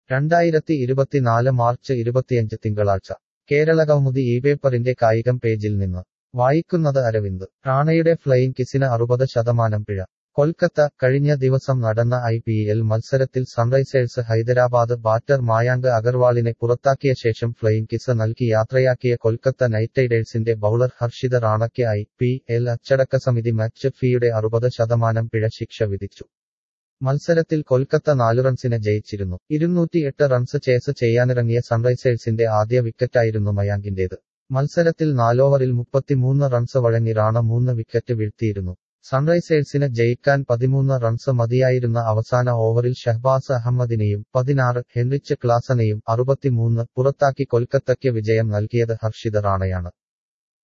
രണ്ടായിരത്തി ഇരുപത്തിനാല് മാർച്ച് ഇരുപത്തിയഞ്ച് തിങ്കളാഴ്ച കേരളകൗമുദി ഈ പേപ്പറിന്റെ കായികം പേജിൽ നിന്ന് വായിക്കുന്നത് അരവിന്ദ് റാണയുടെ ഫ്ലൈയിങ് കിസിന് അറുപത് ശതമാനം പിഴ കൊൽക്കത്ത കഴിഞ്ഞ ദിവസം നടന്ന ഐ പി എൽ മത്സരത്തിൽ സൺറൈസേഴ്സ് ഹൈദരാബാദ് ബാറ്റർ മായാങ്ക് അഗർവാളിനെ പുറത്താക്കിയ ശേഷം ഫ്ലൈയിങ് കിസ് നൽകി യാത്രയാക്കിയ കൊൽക്കത്ത നൈറ്റ് റൈഡേഴ്സിന്റെ ബൌളർ ഹർഷിത റാണയ്ക്ക് ഐ പി എൽ അച്ചടക്ക സമിതി മാച്ച് ഫീയുടെ അറുപത് ശതമാനം പിഴ ശിക്ഷ വിധിച്ചു മത്സരത്തിൽ കൊൽക്കത്ത നാലു റൺസിന് ജയിച്ചിരുന്നു ഇരുന്നൂറ്റിയെട്ട് റൺസ് ചേസ് ചെയ്യാനിറങ്ങിയ സൺറൈസേഴ്സിന്റെ ആദ്യ വിക്കറ്റായിരുന്നു മയാങ്കിന്റേത് മത്സരത്തിൽ നാലോവറിൽ മുപ്പത്തിമൂന്ന് റൺസ് വഴങ്ങി റാണ മൂന്ന് വിക്കറ്റ് വീഴ്ത്തിയിരുന്നു സൺറൈസേഴ്സിന് ജയിക്കാൻ പതിമൂന്ന് റൺസ് മതിയായിരുന്ന അവസാന ഓവറിൽ ഷഹ്ബാസ് അഹമ്മദിനെയും പതിനാറ് ഹെൻറിച്ച് ക്ലാസനെയും അറുപത്തിമൂന്ന് പുറത്താക്കി കൊൽക്കത്തയ്ക്ക് വിജയം നൽകിയത് ഹർഷിത റാണയാണ്